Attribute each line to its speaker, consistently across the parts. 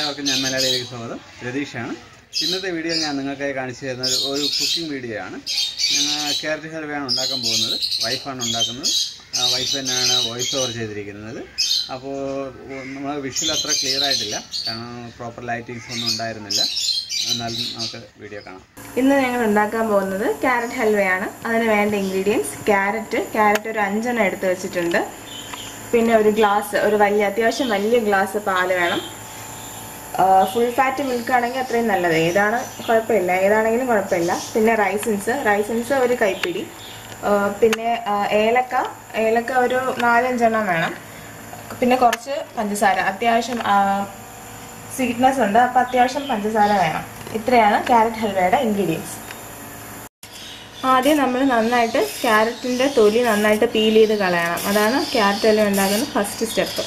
Speaker 1: എല്ലാവർക്കും ഞാൻ മലയാളിയിലേക്ക് സ്വാഗതം രതീഷാണ് ഇന്നത്തെ വീഡിയോ ഞാൻ നിങ്ങൾക്കായി കാണിച്ചു തരുന്ന ഒരു ഒരു കുക്കിംഗ് വീഡിയോ ആണ് ഞങ്ങൾ ക്യാരറ്റ് ഹൽവയാണ് ഉണ്ടാക്കാൻ പോകുന്നത് വൈഫാണ് ഉണ്ടാക്കുന്നത് ആ, വൈഫ് തന്നെയാണ് വോയിസ് ഓവർ ചെയ്തിരിക്കുന്നത് അപ്പോൾ നമ്മൾ വിഷ്വൽ അത്ര ക്ലിയർ ആയിട്ടില്ല കാരണം പ്രോപ്പർ ലൈറ്റിങ്സ് ഒന്നും ഉണ്ടായിരുന്നില്ല എന്നാലും നമുക്ക് വീഡിയോ കാണാം
Speaker 2: ഇന്ന് ഞങ്ങൾ ഉണ്ടാക്കാൻ പോകുന്നത് ക്യാരറ്റ് ഹൽവയാണ് അതിന് വേണ്ട ഇൻഗ്രീഡിയൻസ് ക്യാരറ്റ് ക്യാരറ്റ് ഒരു അഞ്ചെണ്ണം എടുത്ത് വെച്ചിട്ടുണ്ട് പിന്നെ ഒരു ഗ്ലാസ് ഒരു വലിയ അത്യാവശ്യം വലിയ ഗ്ലാസ് പാല് വേണം ഫുൾ ഫാറ്റ് മിൽക്ക് ആണെങ്കിൽ അത്രയും നല്ലത് ഏതാണ് കുഴപ്പമില്ല ഏതാണെങ്കിലും കുഴപ്പമില്ല പിന്നെ റൈസിൻസ് റൈസിൻസ് ഒരു കൈപ്പിടി ആ, പിന്നെ ആ, ഏലക്ക ഏലക്ക ഒരു നാലഞ്ചെണ്ണം വേണം പിന്നെ കുറച്ച് പഞ്ചസാര അത്യാവശ്യം സ്വീറ്റ്നെസ് ഉണ്ട് അപ്പോൾ അത്യാവശ്യം പഞ്ചസാര വേണം ഇത്രയാണ് ക്യാരറ്റ് ഹൽവയുടെ ഇൻഗ്രീഡിയൻസ് ആദ്യം നമ്മൾ നന്നായിട്ട് ക്യാരറ്റിൻ്റെ തൊലി നന്നായിട്ട് പീൽ ചെയ്ത് കളയണം അതാണ് ക്യാരറ്റ് ഹൽവ ഉണ്ടാക്കുന്ന ഫസ്റ്റ് സ്റ്റെപ്പ്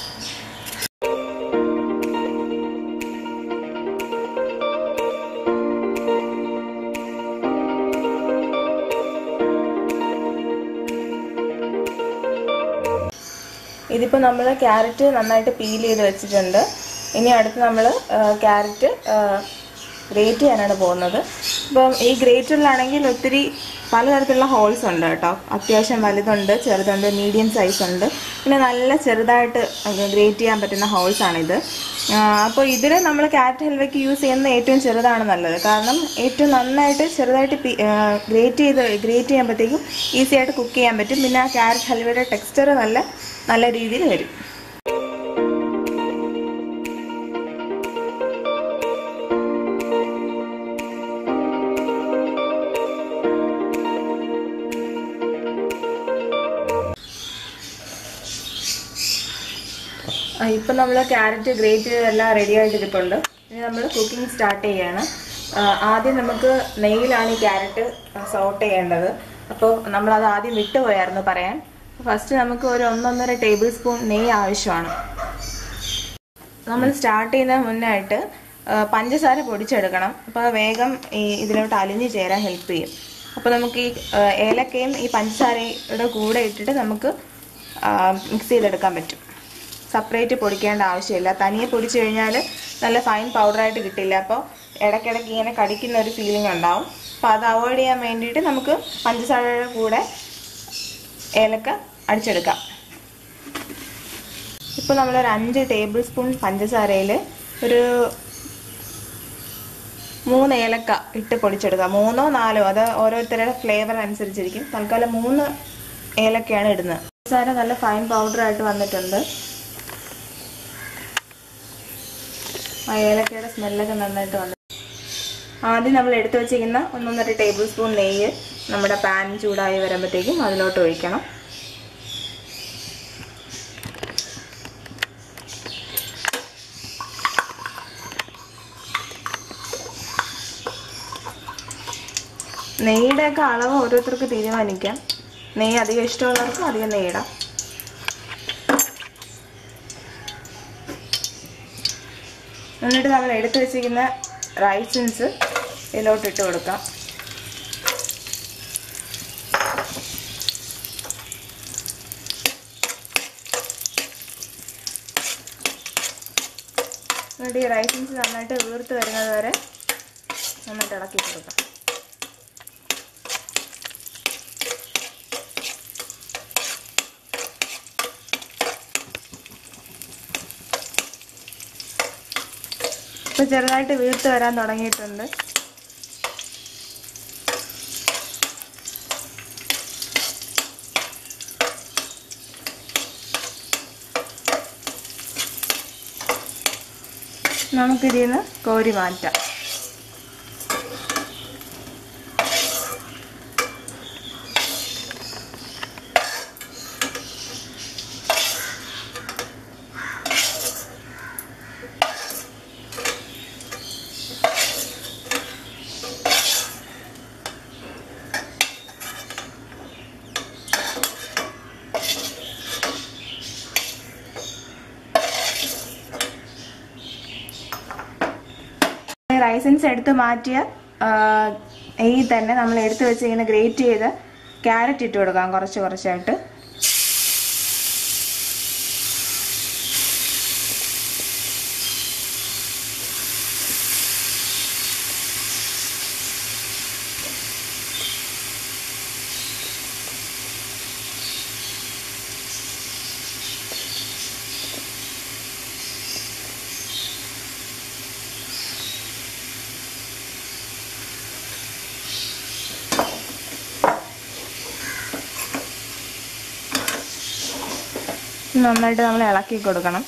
Speaker 2: ഇതിപ്പോൾ നമ്മൾ ക്യാരറ്റ് നന്നായിട്ട് പീൽ ചെയ്ത് വെച്ചിട്ടുണ്ട് ഇനി അടുത്ത് നമ്മൾ ക്യാരറ്റ് ഗ്രേറ്റ് ചെയ്യാനാണ് പോകുന്നത് ഇപ്പം ഈ ഗ്രേറ്ററിലാണെങ്കിൽ ഒത്തിരി പലതരത്തിലുള്ള ഹോൾസ് ഉണ്ട് കേട്ടോ അത്യാവശ്യം വലുതുണ്ട് ചെറുതുണ്ട് മീഡിയം സൈസ് ഉണ്ട് പിന്നെ നല്ല ചെറുതായിട്ട് ഗ്രേറ്റ് ചെയ്യാൻ പറ്റുന്ന ഹോൾസ് ആണിത് അപ്പോൾ ഇതിൽ നമ്മൾ ക്യാരറ്റ് ഹൽവയ്ക്ക് യൂസ് ചെയ്യുന്നത് ഏറ്റവും ചെറുതാണ് നല്ലത് കാരണം ഏറ്റവും നന്നായിട്ട് ചെറുതായിട്ട് ഗ്രേറ്റ് ചെയ്ത് ഗ്രേറ്റ് ചെയ്യുമ്പോഴത്തേക്കും ഈസി ആയിട്ട് കുക്ക് ചെയ്യാൻ പറ്റും പിന്നെ ആ ക്യാരറ്റ് ഹൽവയുടെ ടെക്സ്ചർ നല്ല നല്ല രീതിയിൽ വരും ഇപ്പം നമ്മൾ ക്യാരറ്റ് ഗ്രേറ്റ് ചെയ്തെല്ലാം റെഡി ആയിട്ട് ഇരിപ്പുണ്ട് ഇനി നമ്മൾ കുക്കിംഗ് സ്റ്റാർട്ട് ചെയ്യാണ് ആ, ആദ്യം നമുക്ക് നെയ്യിലാണ് ഈ ക്യാരറ്റ് സോട്ട് ചെയ്യേണ്ടത് അപ്പോൾ നമ്മളത് ആദ്യം വിട്ടുപോയായിരുന്നു പറയാൻ ഫസ്റ്റ് നമുക്ക് ഒരു ഒന്നൊന്നര ടേബിൾ സ്പൂൺ നെയ്യ് ആവശ്യമാണ് നമ്മൾ സ്റ്റാർട്ട് ചെയ്യുന്ന മുന്നായിട്ട് ആ, പഞ്ചസാര പൊടിച്ചെടുക്കണം അപ്പോൾ വേഗം ഈ ഇതിലോട്ട് അലിഞ്ഞു ചേരാൻ ഹെൽപ്പ് ചെയ്യും അപ്പോൾ നമുക്ക് ഈ ആ, ഏലക്കയും ഈ പഞ്ചസാരയുടെ കൂടെ ഇട്ടിട്ട് നമുക്ക് മിക്സ് ചെയ്തെടുക്കാൻ പറ്റും സെപ്പറേറ്റ് പൊടിക്കേണ്ട ആവശ്യമില്ല തനിയെ പൊടിച്ചു കഴിഞ്ഞാൽ നല്ല ഫൈൻ പൗഡറായിട്ട് കിട്ടില്ല അപ്പോൾ ഇടയ്ക്കിടയ്ക്ക് ഇങ്ങനെ കടിക്കുന്ന ഒരു ഫീലിംഗ് ഉണ്ടാവും അപ്പോൾ അത് അവോയ്ഡ് ചെയ്യാൻ വേണ്ടിയിട്ട് നമുക്ക് പഞ്ചസാരയുടെ കൂടെ ഏലക്ക അടിച്ചെടുക്കാം ഇപ്പോൾ നമ്മളൊരു അഞ്ച് ടേബിൾ സ്പൂൺ പഞ്ചസാരയിൽ ഒരു മൂന്ന് ഏലക്ക ഇട്ട് പൊടിച്ചെടുക്കുക മൂന്നോ നാലോ അത് ഓരോരുത്തരുടെ ഫ്ലേവർ അനുസരിച്ചിരിക്കും തൽക്കാലം മൂന്ന് ഏലക്കയാണ് ഇടുന്നത് പഞ്ചസാര നല്ല ഫൈൻ പൗഡറായിട്ട് വന്നിട്ടുണ്ട് ആ ഏലക്കയുടെ സ്മെല്ലൊക്കെ നന്നായിട്ട് വന്നു ആദ്യം നമ്മൾ എടുത്തു വെച്ചിരിക്കുന്ന ഒന്നൊന്നര ടേബിൾ സ്പൂൺ നെയ്യ് നമ്മുടെ പാൻ ചൂടായി വരുമ്പോഴത്തേക്കും അതിലോട്ട് ഒഴിക്കണം നെയ്യുടെയൊക്കെ അളവ് ഓരോരുത്തർക്ക് തീരുമാനിക്കാം നെയ്യ് അധികം ഇഷ്ടമുള്ളവർക്ക് അധികം നെയ്യിടാം എന്നിട്ട് നമ്മൾ എടുത്തു വെച്ചിരിക്കുന്ന റൈസിൻസ് ഇതിലോട്ട് ഇട്ട് കൊടുക്കാം എന്നിട്ട് ഈ റൈസിൻസ് നന്നായിട്ട് വീർത്ത് വരുന്നത് വരെ നന്നായിട്ട് ഇളക്കി കൊടുക്കാം ഇപ്പൊ ചെറുതായിട്ട് വീർത്ത് വരാൻ തുടങ്ങിയിട്ടുണ്ട് നമുക്കിതിൽ നിന്ന് കോരി മാറ്റാം റൈസൻസ് എടുത്ത് മാറ്റിയ ആ, ഈ തന്നെ നമ്മൾ എടുത്ത് വെച്ചിങ്ങനെ ഗ്രേറ്റ് ചെയ്ത് ക്യാരറ്റ് ഇട്ട് കൊടുക്കാം കുറച്ച് കുറച്ചായിട്ട് നന്നായിട്ട് നമ്മൾ ഇളക്കി കൊടുക്കണം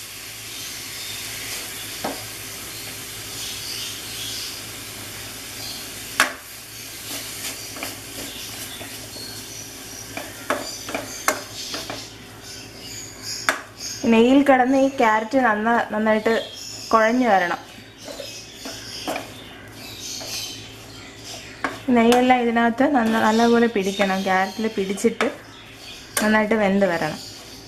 Speaker 2: നെയ്യിൽ കിടന്ന് ഈ ക്യാരറ്റ് നന്ന നന്നായിട്ട് കുഴഞ്ഞു വരണം നെയ്യെല്ലാം ഇതിനകത്ത് നന്ന നല്ലപോലെ പിടിക്കണം ക്യാരറ്റിൽ പിടിച്ചിട്ട് നന്നായിട്ട് വെന്ത് വരണം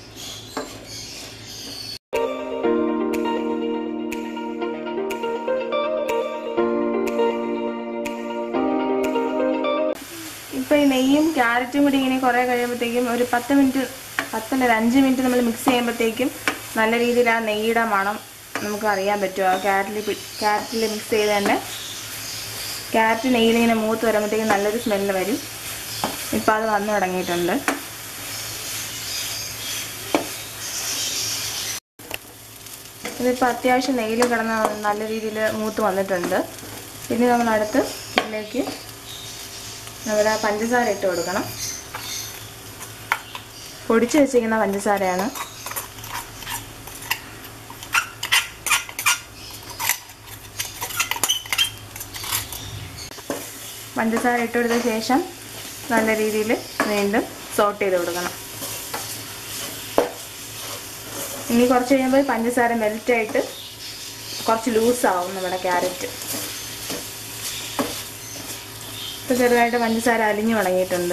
Speaker 2: ഇപ്പൊ ഈ നെയ്യും ക്യാരറ്റും കൂടി ഇങ്ങനെ കുറെ കഴിയുമ്പോഴത്തേക്കും ഒരു പത്ത് മിനിറ്റ് പത്തല്ല ഒരു അഞ്ച് മിനിറ്റ് നമ്മൾ മിക്സ് ചെയ്യുമ്പോഴത്തേക്കും നല്ല രീതിയിൽ ആ നെയ്യുടെ മണം നമുക്ക് അറിയാൻ പറ്റും ആ ക്യാരറ്റിൽ ക്യാരറ്റിൽ മിക്സ് ചെയ്ത് തന്നെ ക്യാരറ്റ് നെയ്യിൽ ഇങ്ങനെ മൂത്ത് വരുമ്പോഴത്തേക്കും നല്ലൊരു സ്മെല്ല് വരും ഇപ്പം അത് വന്നു തുടങ്ങിയിട്ടുണ്ട് ഇതിപ്പോൾ അത്യാവശ്യം നെയ്യിൽ കിടന്ന് നല്ല രീതിയിൽ മൂത്ത് വന്നിട്ടുണ്ട് ഇനി നമ്മൾ അടുത്ത് ഇതിലേക്ക് നമ്മുടെ പഞ്ചസാര ഇട്ട് കൊടുക്കണം പൊടിച്ച് വെച്ചിരിക്കുന്ന പഞ്ചസാരയാണ് പഞ്ചസാര ഇട്ട് കൊടുത്ത ശേഷം നല്ല രീതിയിൽ വീണ്ടും സോട്ട് ചെയ്ത് കൊടുക്കണം ഇനി കുറച്ച് കഴിയുമ്പോൾ പഞ്ചസാര മെൽറ്റായിട്ട് കുറച്ച് ലൂസാവും നമ്മുടെ ക്യാരറ്റ് ഇപ്പോൾ ചെറുതായിട്ട് പഞ്ചസാര അലിഞ്ഞു തുടങ്ങിയിട്ടുണ്ട്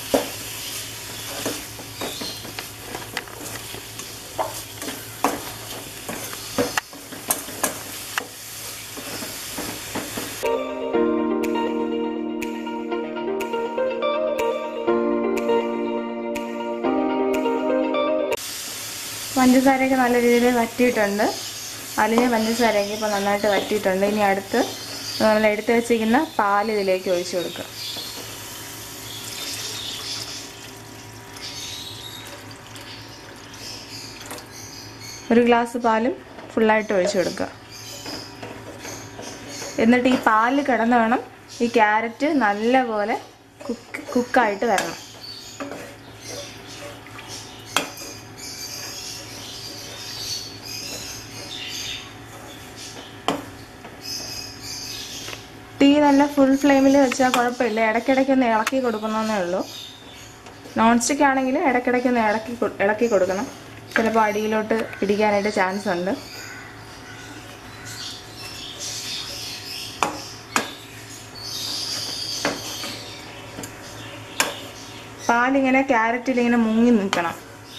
Speaker 2: പഞ്ചസാരയൊക്കെ നല്ല രീതിയിൽ വറ്റിയിട്ടുണ്ട് അലിഞ്ഞ പഞ്ചസാരയൊക്കെ ഇപ്പോൾ നന്നായിട്ട് വറ്റിയിട്ടുണ്ട് ഇനി അടുത്ത് നമ്മൾ എടുത്ത് വെച്ചിരിക്കുന്ന പാൽ ഇതിലേക്ക് ഒഴിച്ചു കൊടുക്കുക ഒരു ഗ്ലാസ് പാലും ഫുള്ളായിട്ട് ഒഴിച്ചു കൊടുക്കുക എന്നിട്ട് ഈ പാല് കിടന്ന് വേണം ഈ ക്യാരറ്റ് നല്ലപോലെ കുക്ക് കുക്കായിട്ട് വരണം തീ നല്ല ഫുൾ ഫ്ലെയിമിൽ വെച്ചാൽ കുഴപ്പമില്ല ഇടയ്ക്കിടയ്ക്ക് ഒന്ന് ഇളക്കി കൊടുക്കണമെന്നേ ഉള്ളൂ നോൺ സ്റ്റിക്ക് ആണെങ്കിൽ ഇടയ്ക്കിടയ്ക്ക് ഒന്ന് ഇളക്കി കൊ- ഇളക്കി കൊടുക്കണം ചിലപ്പോൾ അടിയിലോട്ട് പിടിക്കാനായിട്ട് ചാൻസ് ഉണ്ട് പാലിങ്ങനെ ക്യാരറ്റിൽ ഇങ്ങനെ മുങ്ങി നിൽക്കണം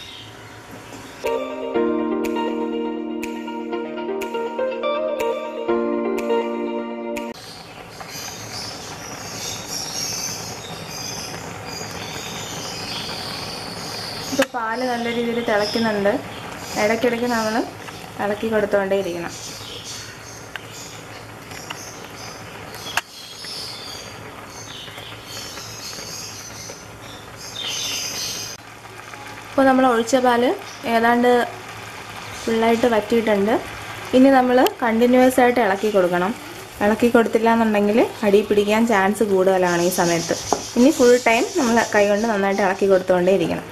Speaker 2: ഇപ്പോൾ പാല് നല്ല രീതിയിൽ തിളയ്ക്കുന്നുണ്ട് ഇടയ്ക്കിടയ്ക്ക് നമ്മൾ ഇളക്കി കൊടുത്തുകൊണ്ടേയിരിക്കണം ഇപ്പോൾ നമ്മൾ ഒഴിച്ച പാല് ഏതാണ്ട് ഫുള്ളായിട്ട് വറ്റിയിട്ടുണ്ട് ഇനി നമ്മൾ കണ്ടിന്യൂസ് ആയിട്ട് ഇളക്കി കൊടുക്കണം ഇളക്കി കൊടുത്തില്ല എന്നുണ്ടെങ്കിൽ അടി പിടിക്കാൻ ചാൻസ് കൂടുതലാണ് ഈ സമയത്ത് ഇനി ഫുൾ ടൈം നമ്മൾ കൈകൊണ്ട് നന്നായിട്ട് ഇളക്കി കൊടുത്തുകൊണ്ടേ ഇരിക്കണം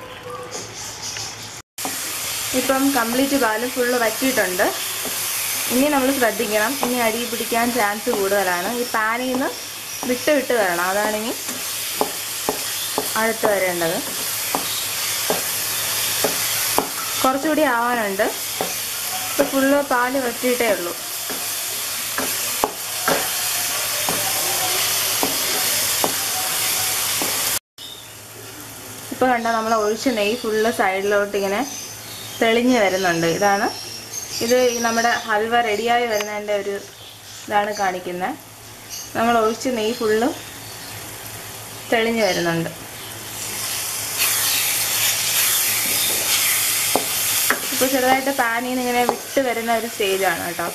Speaker 2: ഇപ്പം കംപ്ലീറ്റ് പാല് ഫുള്ള് വറ്റിയിട്ടുണ്ട് ഇനി നമ്മൾ ശ്രദ്ധിക്കണം ഇനി അടി പിടിക്കാൻ ചാൻസ് കൂടുതലാണ് ഈ പാനിൽ നിന്ന് വിട്ട് വിട്ട് വരണം അതാണ് ഇനി അടുത്ത് വരേണ്ടത് കുറച്ചുകൂടി ആവാനുണ്ട് ഇപ്പോൾ ഫുള്ള് പാല് വറ്റിയിട്ടേ ഉള്ളൂ ഇപ്പോൾ കണ്ട നമ്മൾ ഒഴിച്ച നെയ്യ് ഫുള്ള് സൈഡിലോട്ട് ഇങ്ങനെ തെളിഞ്ഞ് വരുന്നുണ്ട് ഇതാണ് ഇത് ഈ നമ്മുടെ ഹൽവ റെഡിയായി വരുന്നതിൻ്റെ ഒരു ഇതാണ് കാണിക്കുന്നത് നമ്മൾ ഒഴിച്ച നെയ്യ് ഫുള്ളും തെളിഞ്ഞ് വരുന്നുണ്ട് ഇപ്പോൾ ചെറുതായിട്ട് പാനിൽ നിന്ന് ഇങ്ങനെ വിട്ട് വരുന്ന ഒരു സ്റ്റേജാണ് കേട്ടോ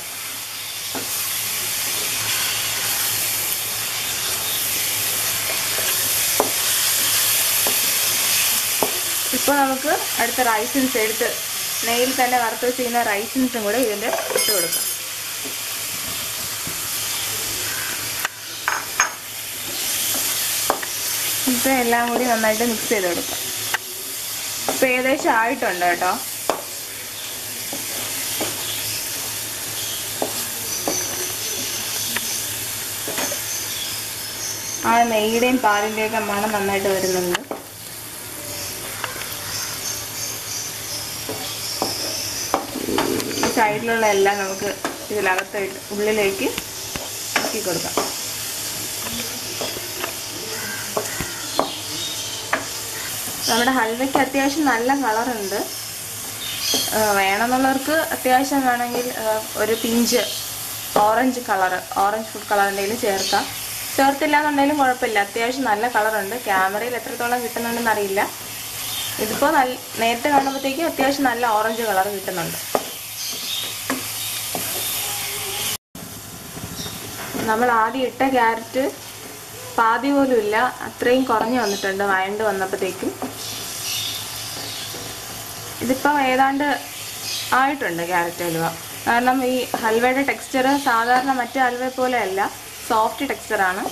Speaker 2: ഇപ്പോൾ നമുക്ക് അടുത്ത റൈസിൻസ് എടുത്ത് നെയ്യിൽ തന്നെ വറുത്ത് വെച്ചിരിക്കുന്ന റൈസിൻസും കൂടെ ഇതിൻ്റെ ഇട്ട് കൊടുക്കാം ഇപ്പോൾ എല്ലാം കൂടി നന്നായിട്ട് മിക്സ് ചെയ്ത് കൊടുക്കാം ഇപ്പോൾ ഏകദേശം ആയിട്ടുണ്ട് കേട്ടോ ആ നെയ്യുടെയും പാലിൻ്റെയും ഒക്കെ മണം നന്നായിട്ട് വരുന്നുണ്ട് ഈ സൈഡിലുള്ള എല്ലാം നമുക്ക് ഇതിനകത്ത് ഇട്ട് ഉള്ളിലേക്ക് ആക്കി കൊടുക്കാം നമ്മുടെ ഹൽവയ്ക്ക് അത്യാവശ്യം നല്ല കളറുണ്ട് വേണമെന്നുള്ളവർക്ക് അത്യാവശ്യം വേണമെങ്കിൽ ആ, ഒരു pinch orange colour orange food colour എന്തെങ്കിലും ചേർക്കാം ചേർത്തില്ല എന്നുണ്ടെങ്കിലും കുഴപ്പമില്ല അത്യാവശ്യം നല്ല കളറുണ്ട് ക്യാമറയിൽ എത്രത്തോളം കിട്ടുന്നുണ്ടെന്ന് അറിയില്ല ഇതിപ്പോൾ നല്ല നേരത്തെ കാണുമ്പോഴത്തേക്കും അത്യാവശ്യം നല്ല ഓറഞ്ച് കളർ കിട്ടുന്നുണ്ട് നമ്മൾ ആദ്യം ഇട്ട ക്യാരറ്റ് പാതി പോലും ഇല്ല അത്രയും കുറഞ്ഞു വന്നിട്ടുണ്ട് വഴണ്ട് വന്നപ്പോഴത്തേക്കും ഇതിപ്പോൾ ഏതാണ്ട് ആയിട്ടുണ്ട് ക്യാരറ്റ് ഹൽവ കാരണം ഈ ഹൽവയുടെ ടെക്സ്ചർ സാധാരണ മറ്റു ഹൽവ പോലെ അല്ല സോഫ്റ്റ് ടെക്സ്ചറാണ്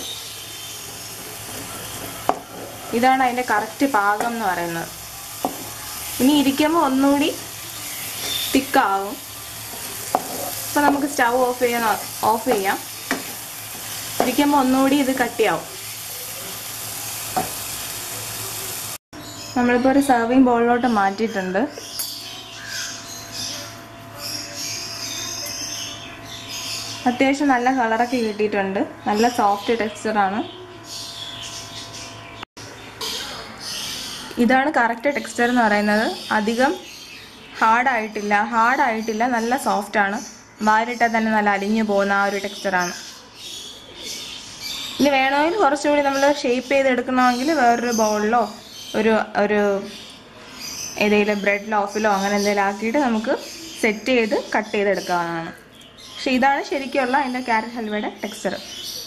Speaker 2: ഇതാണ് അതിൻ്റെ കറക്റ്റ് പാകം എന്ന് പറയുന്നത് ഇനി ഇരിക്കുമ്പോൾ ഒന്നുകൂടി തിക്കാവും അപ്പോൾ നമുക്ക് സ്റ്റൗ ഓഫ് ചെയ്യാൻ ഓഫ് ചെയ്യാം ഇരിക്കുമ്പോൾ ഒന്നുകൂടി ഇത് കട്ടിയാവും നമ്മളിപ്പോൾ ഒരു സെർവിങ് ബോളിലോട്ട് മാറ്റിയിട്ടുണ്ട് അത്യാവശ്യം നല്ല കളറൊക്കെ കിട്ടിയിട്ടുണ്ട് നല്ല സോഫ്റ്റ് ടെക്സ്ചറാണ് ഇതാണ് കറക്റ്റ് ടെക്സ്ചർ എന്ന് പറയുന്നത് അധികം ഹാർഡായിട്ടില്ല ഹാർഡായിട്ടില്ല നല്ല സോഫ്റ്റാണ് വാരിട്ടാൽ തന്നെ നല്ല അലിഞ്ഞു പോകുന്ന ആ ഒരു ടെക്സ്ചറാണ് ഇനി വേണമെങ്കിൽ കുറച്ചുകൂടി നമ്മൾ ഷേപ്പ് ചെയ്ത് എടുക്കണമെങ്കിൽ വേറൊരു ബൗളിലോ ഒരു ഒരു ഏതെങ്കിലും ബ്രെഡ് ലോഫിലോ അങ്ങനെ എന്തെങ്കിലും ആക്കിയിട്ട് നമുക്ക് സെറ്റ് ചെയ്ത് കട്ട് ചെയ്തെടുക്കാവുന്നതാണ് പക്ഷേ ഇതാണ് ശരിക്കുള്ള അതിൻ്റെ ക്യാരറ്റ് ഹൽവയുടെ ടെക്സ്ചർ